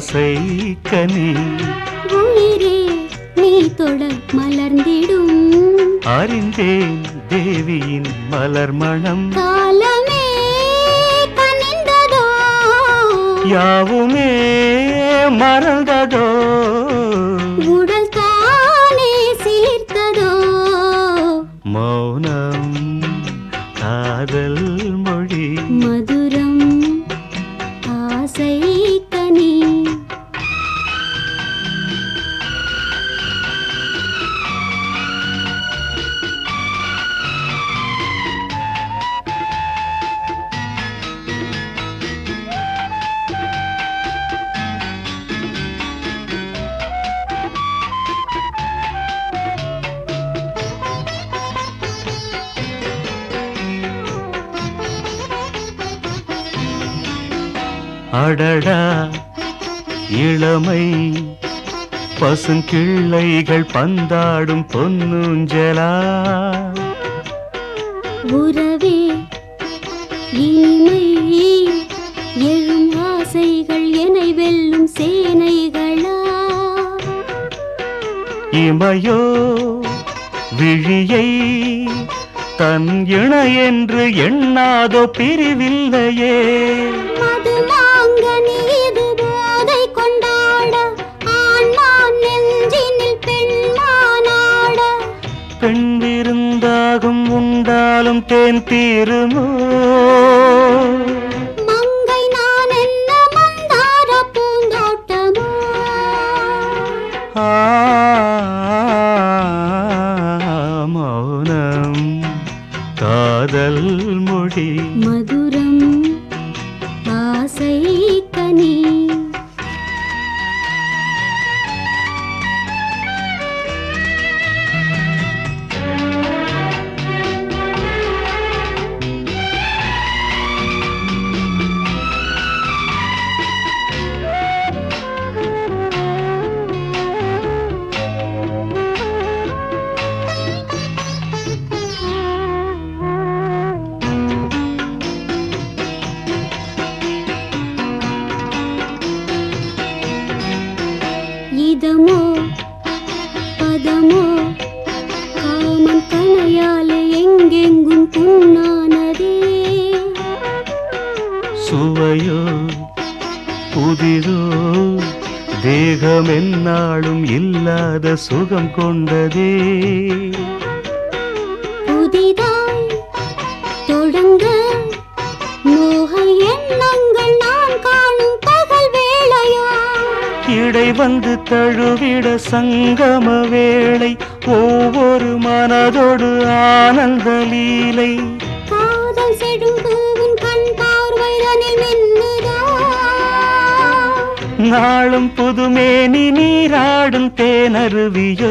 ஆசை கனி உயிரே நீ தொட மலர்ந்திடும் அறிந்தேன் தேவியின் மலர் மணம் காலமே கனிந்ததோ யாவுமே மறந்ததோ உடல் தானே சிலிர்த்ததோ மௌனம் காதல் மொழி மதுரம் ஆசை கனி அடடா இளமை பசுங்கிள்ளைகள் பந்தாடும் பொன்னுஞ்சலா உறவே இனிமை எழும் ஆசைகள் என்னை வெல்லும் சேனைகளா இமையோ விழியை தன் இண என்று எண்ணாதோ பிரிவில்லையே மதுமாங்கனி இது போதை கொண்டாட ஆண்மான் நெஞ்சினில் பெண்மானாட பெண் விருந்தாகும் உண்டாலும் தேன் தீருமோ மங்கை நான் என்ன மந்தார பூந்தோட்டமோ ஆ, மௌனம் காதல் மொழி மதுரம் ஆசை கனி இதமோ பதமோ காமன் கணையாலே எங்கெங்கும் புண்ணானதே சுவையோ புதிதோ தேகம் என்னாலும் இல்லாத சுகம் கொண்டதே புதிதாய் தொடங்க மோக எண்ணங்கள் நான் காணும் பகல் வேளையோ இடை வந்து தழுவிட சங்கம வேளை ஒவ்வொரு மனதோடு ஆனந்த லீலை காதல் செடும் பூவின் கண் பார்வைதனில் மின்னுதா நாளும் புதுமேனி நீராடும் தேனருவியோ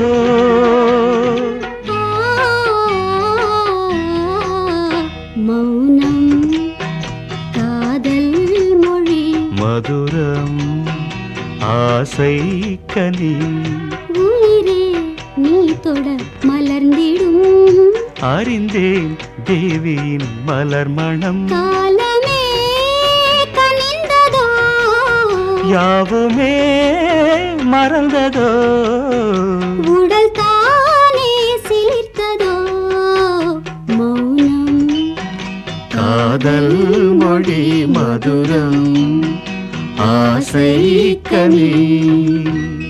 மௌனம் காதல் மொழி மதுரம் ஆசை கனி உயிரே நீ தொட மலர்ந்திடும் அறிந்தேன் தேவியின் மலர் மணம் காலமே கனிந்ததோ யாவுமே மறந்ததோ உடல் தானே சிலிர்த்ததோ மௌனம் காதல் மொழி மதுரம் ஆசை கனி